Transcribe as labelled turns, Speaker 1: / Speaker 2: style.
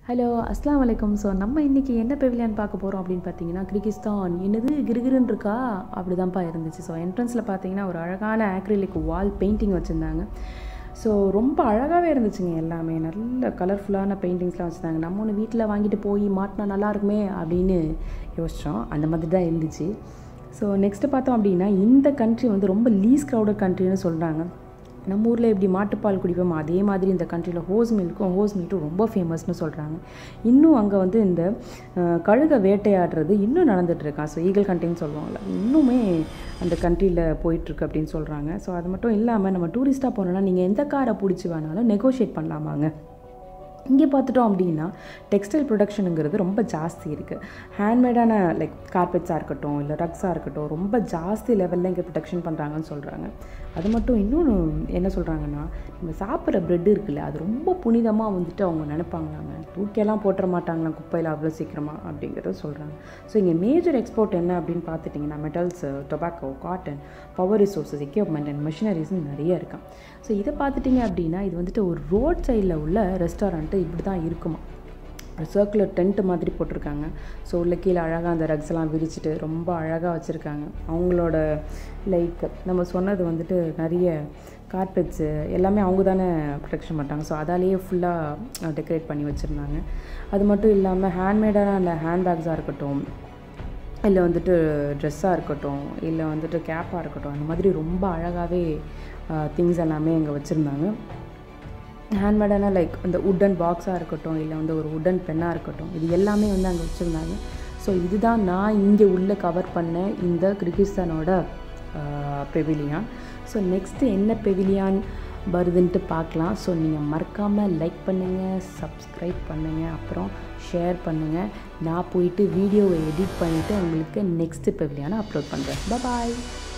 Speaker 1: hello அஸ்லாம் வலைக்கம் so நம்ம இன்றைக்கி என்ன பெவிலியன் பார்க்க போகிறோம் அப்படின்னு பார்த்தீங்கன்னா கிர்கிஸ்தான் என்னது கிருகிருன்னு இருக்கா அப்படி தான்ப்பா இருந்துச்சு ஸோ என்ட்ரன்ஸில் பார்த்தீங்கன்னா ஒரு அழகான ஆக்ரிலிக் வால் பெயிண்டிங் வச்சுருந்தாங்க ஸோ ரொம்ப அழகாகவே இருந்துச்சுங்க எல்லாமே நல்ல கலர்ஃபுல்லான பெயிண்டிங்ஸ்லாம் வச்சுருந்தாங்க நம்ம ஒன்று வீட்டில் வாங்கிட்டு போய் மாட்டினா நல்லா இருக்குமே அப்படின்னு யோசித்தோம் அந்த மாதிரி தான் இருந்துச்சு ஸோ நெக்ஸ்ட்டு பார்த்தோம் அப்படின்னா இந்த கண்ட்ரி வந்து ரொம்ப லீஸ் க்ரௌடட் கண்ட்ரின்னு சொல்கிறாங்க நம்ம ஊரில் எப்படி மாட்டுப்பால் குடிப்போம் அதே மாதிரி இந்த கண்ட்ரியில் ஹோஸ் மில்க்கும் ஹோஸ் மீட்டும் ரொம்ப ஃபேமஸ்னு சொல்கிறாங்க இன்னும் அங்கே வந்து இந்த அஹ், கழுகை வேட்டையாடுறது இன்னும் நடந்துகிட்ருக்கான் ஸோ ஈகல் கண்ட்ரின்னு சொல்லுவாங்கள்ல இன்னுமே அந்த கண்ட்ரியில் போயிட்டுருக்கு அப்படின்னு சொல்கிறாங்க ஸோ அது மட்டும் இல்லாமல் நம்ம டூரிஸ்ட்டாக போனோம்னா நீங்கள் எந்த காரை பிடிச்சி வேணாலும் நெகோஷியேட் பண்ணலாமாங்க இங்கே பார்த்துட்டோம் அப்படின்னா டெக்ஸ்டைல் ப்ரொடக்ஷனுங்கிறது ரொம்ப ஜாஸ்தி இருக்குது ஹேண்ட்மேடான லைக் கார்பெட்ஸாக இருக்கட்டும் இல்லை ரக்ஸாக இருக்கட்டும் ரொம்ப ஜாஸ்தி லெவலில் இங்கே ப்ரொடக்ஷன் பண்ணுறாங்கன்னு சொல்கிறாங்க அது மட்டும் இன்னொன்று என்ன சொல்கிறாங்கன்னா நம்ம சாப்பிட்ற ப்ரெட் இருக்குல்ல அது ரொம்ப புனிதமாக வந்துட்டு அவங்க நினைப்பாங்களாங்க தூக்கியெல்லாம் போட்டுற மாட்டாங்களாம் குப்பையில் அவ்வளோ சீக்கிரமாக அப்படிங்கிறத சொல்கிறாங்க ஸோ இங்கே மேஜர் எக்ஸ்போர்ட் என்ன அப்படின்னு பார்த்துட்டிங்கன்னா metals tobacco cotton power resources equipment and மிஷினரிஸ்னு நிறைய இருக்கான் ஸோ இதை பார்த்துட்டிங்க அப்படின்னா இது வந்துட்டு ஒரு ரோட் சைடில் உள்ள ரெஸ்டாரண்ட்டு இப்படி தான் இருக்குமா ஒரு சர்க்குலர் டென்ட் மாதிரி போட்டிருக்காங்க ஸோ உள்ள கீழே அழகாக அந்த ரக்ஸ் எல்லாம் விரிச்சிட்டு ரொம்ப அழகாக வச்சுருக்காங்க அவங்களோட லைக் நம்ம சொன்னது வந்துட்டு நிறைய கார்பெட்ஸு எல்லாமே அவங்க தானே ப்ரொடெக்ஷன் பண்ணுறாங்க ஸோ அதாலேயே ஃபுல்லாக டெக்கரேட் பண்ணி வச்சுருந்தாங்க அது மட்டும் இல்லாமல் ஹேண்ட்மேடான அந்த ஹேண்ட்பேக்ஸாக இருக்கட்டும் இல்லை வந்துட்டு ட்ரெஸ்ஸாக இருக்கட்டும் இல்லை வந்துட்டு கேப்பாக இருக்கட்டும் அந்த மாதிரி ரொம்ப அழகாகவே திங்ஸ் எல்லாமே அங்கே வச்சுருந்தாங்க ஹேண்ட்மேடான லைக் இந்த உட்டன் பாக்ஸாக இருக்கட்டும் இல்லை வந்து ஒரு உட்டன் பென்னாக இருக்கட்டும் இது எல்லாமே வந்து அங்கே வச்சுருந்தாங்க ஸோ இதுதான் நான் இங்கே உள்ளே கவர் பண்ண இந்த கிர்கிஸ்தானோட பெவிலியான் ஸோ நெக்ஸ்ட்டு என்ன பெவிலியான் வருதுன்ட்டு பார்க்கலாம் ஸோ நீங்கள் மறக்காமல் லைக் பண்ணுங்கள் சப்ஸ்கிரைப் பண்ணுங்கள் அப்புறம் ஷேர் பண்ணுங்கள் நான் போயிட்டு வீடியோவை எடிட் பண்ணிவிட்டு உங்களுக்கு நெக்ஸ்ட்டு பெவிலியானை அப்லோட் பண்ணுறேன் பாய்